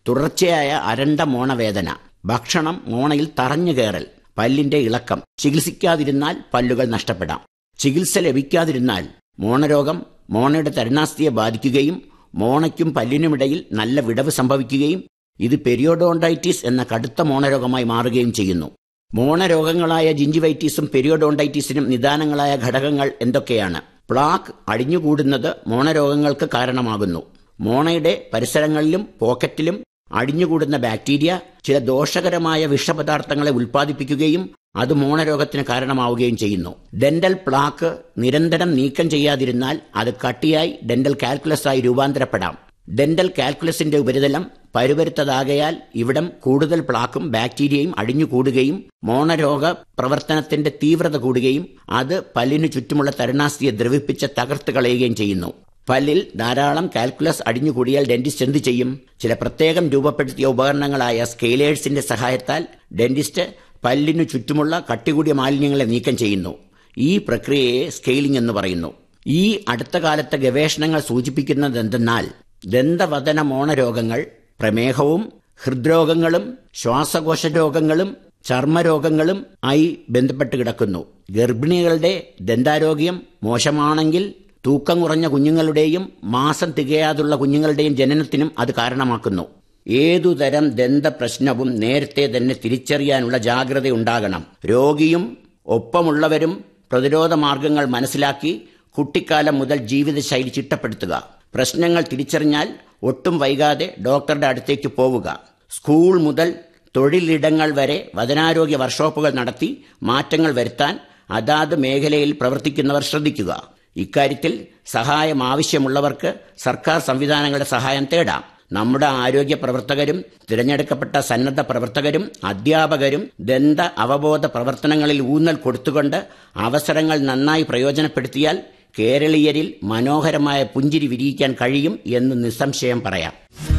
തുടർച്ചയായ അരണ്ട മോണവേദന ഭക്ഷണം മോണയിൽ തറഞ്ഞു കയറൽ പല്ലിന്റെ ഇളക്കം ചികിത്സിക്കാതിരുന്നാൽ പല്ലുകൾ നഷ്ടപ്പെടാം ചികിത്സ ലഭിക്കാതിരുന്നാൽ മോണരോഗം മോണയുടെ തരുണാസ്ഥിയെ ബാധിക്കുകയും മോണയ്ക്കും പല്ലിനുമിടയിൽ നല്ല വിടവ് സംഭവിക്കുകയും ഇത് പെരിയോഡോണ്ടൈറ്റിസ് എന്ന കടുത്ത മോണരോഗമായി മാറുകയും ചെയ്യുന്നു മോണരോഗങ്ങളായ ജിഞ്ചിവൈറ്റീസും പെരിയോഡോണ്ടൈറ്റിസിനും നിദാനങ്ങളായ ഘടകങ്ങൾ എന്തൊക്കെയാണ് പ്ലാക്ക് അടിഞ്ഞുകൂടുന്നത് മോണരോഗങ്ങൾക്ക് കാരണമാകുന്നു മോണയുടെ പരിസരങ്ങളിലും പോക്കറ്റിലും അടിഞ്ഞുകൂടുന്ന ബാക്ടീരിയ ചില ദോഷകരമായ വിഷപദാർത്ഥങ്ങളെ ഉൽപ്പാദിപ്പിക്കുകയും അത് മോണരോഗത്തിന് കാരണമാവുകയും ചെയ്യുന്നു ഡെന്റൽ പ്ലാക്ക് നിരന്തരം നീക്കം ചെയ്യാതിരുന്നാൽ അത് കട്ടിയായി ഡെന്റൽ കാൽക്കുലസ് ആയി രൂപാന്തരപ്പെടാം ഡെന്റൽ കാൽക്കുലസിന്റെ ഉപരിതലം പരുപരുത്തതാകയാൽ ഇവിടം കൂടുതൽ പ്ലാക്കും ബാക്ടീരിയയും അടിഞ്ഞുകൂടുകയും മോണരോഗ പ്രവർത്തനത്തിന്റെ തീവ്രത കൂടുകയും അത് പല്ലിനു ചുറ്റുമുള്ള തരുണാസ്ഥിയെ ദ്രവിപ്പിച്ച് തകർത്ത് കളയുകയും ചെയ്യുന്നു പല്ലിൽ ധാരാളം കാൽക്കുലസ് അടിഞ്ഞുകൂടിയാൽ ഡെന്റിസ്റ്റ് എന്ത് ചെയ്യും ചില പ്രത്യേകം രൂപപ്പെടുത്തിയ ഉപകരണങ്ങളായ സ്കെയിലേഴ്സിന്റെ സഹായത്താൽ ഡെന്റിസ്റ്റ് പല്ലിനു ചുറ്റുമുള്ള കട്ടികൂടിയ മാലിന്യങ്ങളെ നീക്കം ചെയ്യുന്നു ഈ പ്രക്രിയയെ സ്കെയിലിംഗ് എന്ന് പറയുന്നു ഈ അടുത്ത കാലത്തെ ഗവേഷണങ്ങൾ സൂചിപ്പിക്കുന്നത് എന്തെന്നാൽ ദന്തവദന മോണരോഗങ്ങൾ പ്രമേഹവും ഹൃദ്രോഗങ്ങളും ശ്വാസകോശ രോഗങ്ങളും ചർമ്മരോഗങ്ങളും ആയി ബന്ധപ്പെട്ട് കിടക്കുന്നു ഗർഭിണികളുടെ ദന്താരോഗ്യം മോശമാണെങ്കിൽ തൂക്കം കുറഞ്ഞ കുഞ്ഞുങ്ങളുടെയും മാസം തികയാതുള്ള കുഞ്ഞുങ്ങളുടെയും ജനനത്തിനും അത് കാരണമാക്കുന്നു ഏതുതരം ദന്ത പ്രശ്നവും നേരത്തെ തന്നെ തിരിച്ചറിയാനുള്ള ജാഗ്രത ഉണ്ടാകണം രോഗിയും ഒപ്പമുള്ളവരും പ്രതിരോധ മാർഗങ്ങൾ മനസ്സിലാക്കി കുട്ടിക്കാലം മുതൽ ജീവിതശൈലി ചിട്ടപ്പെടുത്തുക പ്രശ്നങ്ങൾ തിരിച്ചറിഞ്ഞാൽ ഒട്ടും വൈകാതെ ഡോക്ടറുടെ അടുത്തേക്ക് പോവുക സ്കൂൾ മുതൽ തൊഴിലിടങ്ങൾ വരെ വദനാരോഗ്യ വർക്ക്ഷോപ്പുകൾ നടത്തി മാറ്റങ്ങൾ വരുത്താൻ അതാത് മേഖലയിൽ പ്രവർത്തിക്കുന്നവർ ശ്രദ്ധിക്കുക ഇക്കാര്യത്തിൽ സഹായം ആവശ്യമുള്ളവർക്ക് സർക്കാർ സംവിധാനങ്ങളുടെ സഹായം തേടാം നമ്മുടെ ആരോഗ്യ പ്രവർത്തകരും തിരഞ്ഞെടുക്കപ്പെട്ട സന്നദ്ധ പ്രവർത്തകരും അധ്യാപകരും ദന്ത അവബോധ പ്രവർത്തനങ്ങളിൽ ഊന്നൽ കൊടുത്തുകൊണ്ട് അവസരങ്ങൾ നന്നായി പ്രയോജനപ്പെടുത്തിയാൽ കേരളീയരിൽ മനോഹരമായ പുഞ്ചിരി വിരിയിക്കാൻ കഴിയും എന്ന് നിസ്സംശയം പറയാം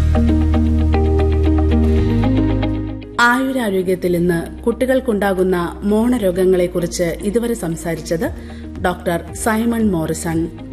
ആയുരാരോഗ്യത്തിൽ ഇന്ന് കുട്ടികൾക്കുണ്ടാകുന്ന മോണരോഗങ്ങളെക്കുറിച്ച് ഇതുവരെ സംസാരിച്ചത് ഡോക്ടർ സൈമൺ മോറിസൺ